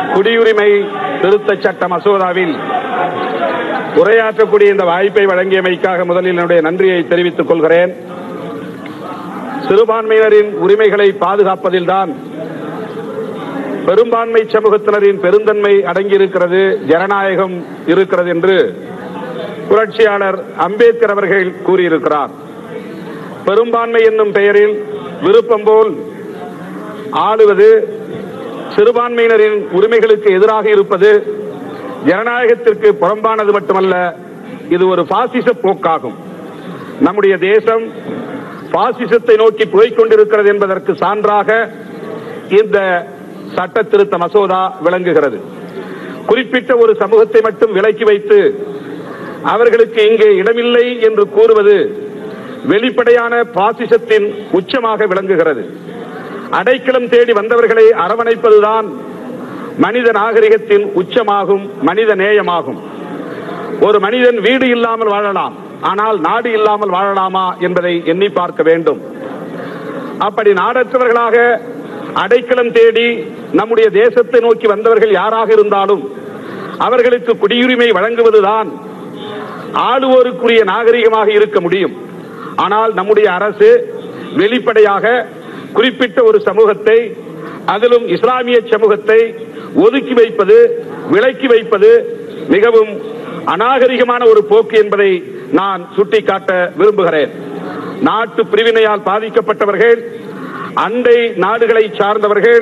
குடியுரிமை திருத்த சட்ட மசோதாவில் உரையாற்றக்கூடிய இந்த வாய்ப்பை வழங்கியமைக்காக முதலில் என்னுடைய நன்றியை தெரிவித்துக் கொள்கிறேன் சிறுபான்மையினரின் உரிமைகளை பாதுகாப்பதில்தான் பெரும்பான்மை சமூகத்தினரின் பெருந்தன்மை அடங்கியிருக்கிறது ஜனநாயகம் இருக்கிறது என்று புரட்சியாளர் அம்பேத்கர் அவர்கள் கூறியிருக்கிறார் பெரும்பான்மை என்னும் பெயரில் விருப்பம் போல் ஆளுவது சிறுபான்மையினரின் உரிமைகளுக்கு எதிராக இருப்பது ஜனநாயகத்திற்கு புறம்பானது மட்டுமல்ல இது ஒரு பாசிச போக்காகும் நம்முடைய தேசம் பாசிசத்தை நோக்கி போய்க் கொண்டிருக்கிறது என்பதற்கு சான்றாக இந்த சட்ட திருத்த மசோதா விளங்குகிறது குறிப்பிட்ட ஒரு சமூகத்தை மட்டும் விலக்கி வைத்து அவர்களுக்கு இங்கே இடமில்லை என்று கூறுவது வெளிப்படையான பாசிசத்தின் உச்சமாக விளங்குகிறது அடைக்கலம் தேடி வந்தவர்களை அரவணைப்பதுதான் மனித நாகரிகத்தின் உச்சமாகும் மனித நேயமாகும் ஒரு மனிதன் வீடு இல்லாமல் வாழலாம் ஆனால் நாடு இல்லாமல் வாழலாமா என்பதை எண்ணி பார்க்க வேண்டும் அப்படி நாடற்றவர்களாக அடைக்கலம் தேடி நம்முடைய தேசத்தை நோக்கி வந்தவர்கள் யாராக இருந்தாலும் அவர்களுக்கு குடியுரிமை வழங்குவதுதான் ஆளுவோருக்குரிய நாகரிகமாக இருக்க முடியும் ஆனால் நம்முடைய அரசு வெளிப்படையாக குறிப்பிட்ட ஒரு சமூகத்தை அதிலும் இஸ்லாமிய சமூகத்தை ஒதுக்கி வைப்பது விலக்கி வைப்பது மிகவும் அநாகரிகமான ஒரு போக்கு என்பதை நான் சுட்டிக்காட்ட விரும்புகிறேன் நாட்டு பிரிவினையால் பாதிக்கப்பட்டவர்கள் அண்டை நாடுகளை சார்ந்தவர்கள்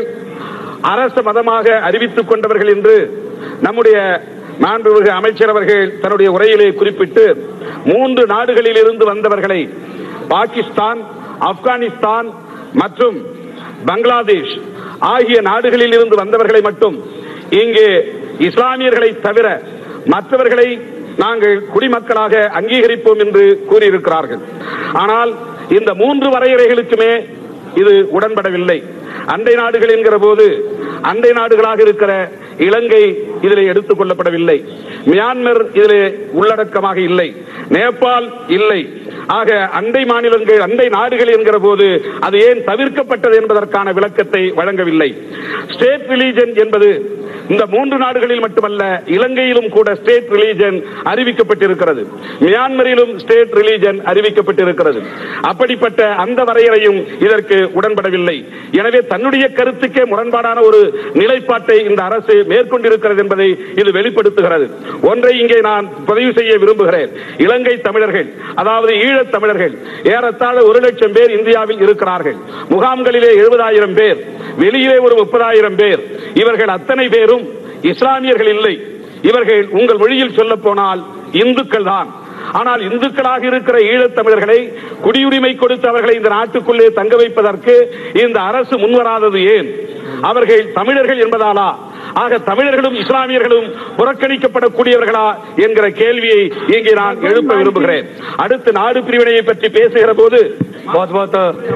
அரச மதமாக அறிவித்துக் கொண்டவர்கள் என்று நம்முடைய மாண்புமிகு அமைச்சர் அவர்கள் தன்னுடைய உரையிலே குறிப்பிட்டு மூன்று நாடுகளில் இருந்து வந்தவர்களை பாகிஸ்தான் ஆப்கானிஸ்தான் மற்றும் பங்களாதேஷ் ஆகிய நாடுகளில் இருந்து வந்தவர்களை மட்டும் இங்கே இஸ்லாமியர்களை தவிர மற்றவர்களை நாங்கள் குடிமக்களாக அங்கீகரிப்போம் என்று கூறியிருக்கிறார்கள் ஆனால் இந்த மூன்று வரையறைகளுக்குமே இது உடன்படவில்லை அண்டை நாடுகள் என்கிற போது அண்டை நாடுகளாக இருக்கிற இலங்கை இதில் எடுத்துக் கொள்ளப்படவில்லை மியான்மர் இதில் உள்ளடக்கமாக இல்லை நேபாள் இல்லை ஆக அண்டை மாநிலங்கள் அண்டை நாடுகள் என்கிற போது அது ஏன் தவிர்க்கப்பட்டது என்பதற்கான விளக்கத்தை வழங்கவில்லை ஸ்டேட் ரிலீஜன் என்பது இந்த மூன்று நாடுகளில் மட்டுமல்ல இலங்கையிலும் கூட ஸ்டேட் ரிலீஜன் அறிவிக்கப்பட்டிருக்கிறது மியான்மரிலும் ஸ்டேட் ரிலீஜன் அறிவிக்கப்பட்டிருக்கிறது அப்படிப்பட்ட அந்த வரையறையும் இதற்கு உடன்படவில்லை எனவே தன்னுடைய கருத்துக்கே முரண்பாடான ஒரு நிலைப்பாட்டை இந்த அரசு மேற்கொண்டிருக்கிறது என்பதை இது வெளிப்படுத்துகிறது ஒன்றை இங்கே நான் பதிவு செய்ய விரும்புகிறேன் இலங்கை தமிழர்கள் அதாவது ஈழத் தமிழர்கள் ஏறத்தாழ ஒரு லட்சம் பேர் இந்தியாவில் இருக்கிறார்கள் முகாம்களிலே எழுபதாயிரம் பேர் வெளியிலே ஒரு முப்பதாயிரம் பேர் இவர்கள் அத்தனை பேரும் இஸ்லாமியர்கள் இல்லை இவர்கள் உங்கள் மொழியில் சொல்ல போனால் இந்துக்கள் தான் ஆனால் இந்துக்களாக இருக்கிற ஈழத் தமிழர்களை குடியுரிமை கொடுத்து அவர்களை இந்த நாட்டுக்குள்ளே தங்க வைப்பதற்கு இந்த அரசு முன்வராதது ஏன் அவர்கள் தமிழர்கள் என்பதாலா ஆக தமிழர்களும் இஸ்லாமியர்களும் புறக்கணிக்கப்படக்கூடியவர்களா என்கிற கேள்வியை இங்கே நான் எழுப்ப விரும்புகிறேன் அடுத்து நாடு பிரிவினையை பற்றி பேசுகிற போது बहुत बहुत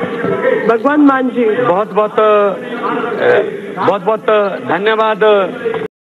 भगवान मान जी बहुत बहुत बहुत बहुत धन्यवाद